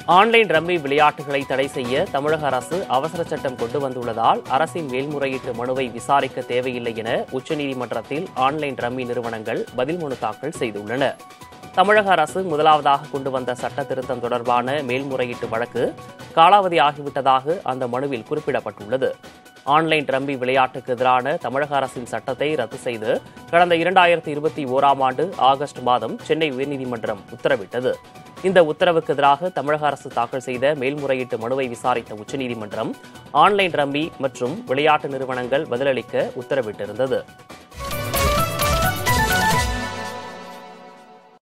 online rummy விளையாட்டுகளை தடை செய்ய தமிழக அரசு அவசர சட்டம் கொண்டு வந்துள்ளதால் அரசின் மேல்முறையீட்டு மனுவை விசாரிக்க தேவையில்லை என உச்சநீதிமன்றத்தில் ஆன்லைன் ரம்மி நிறுவனங்கள் பதில் மனு தாக்கல் செய்துள்ளன தமிழக அரசு முதலாவதாக கொண்டு வந்த சட்ட திருத்தம் தொடர்பான மேல்முறையீட்டு வழக்கு காலாவதி ஆகிவிட்டதாக அந்த மனுவில் குறிப்பிடப்பட்டுள்ளது ஆன்லைன் ரம்மி விளையாட்டுக்கு எதிரான தமிழக அரசின் சட்டத்தை ரத்து செய்து கடந்த இரண்டாயிரத்தி இருபத்தி ஓராம் ஆண்டு ஆகஸ்ட் மாதம் சென்னை உயர்நீதிமன்றம் உத்தரவிட்டது இந்த உத்தரவுக்கு எதிராக தமிழக அரசு தாக்கல் செய்த மேல்முறையீட்டு மனுவை விசாரித்த உச்சநீதிமன்றம் ஆன்லைன் ரம்மி மற்றும் விளையாட்டு நிறுவனங்கள் பதிலளிக்க உத்தரவிட்டிருந்தது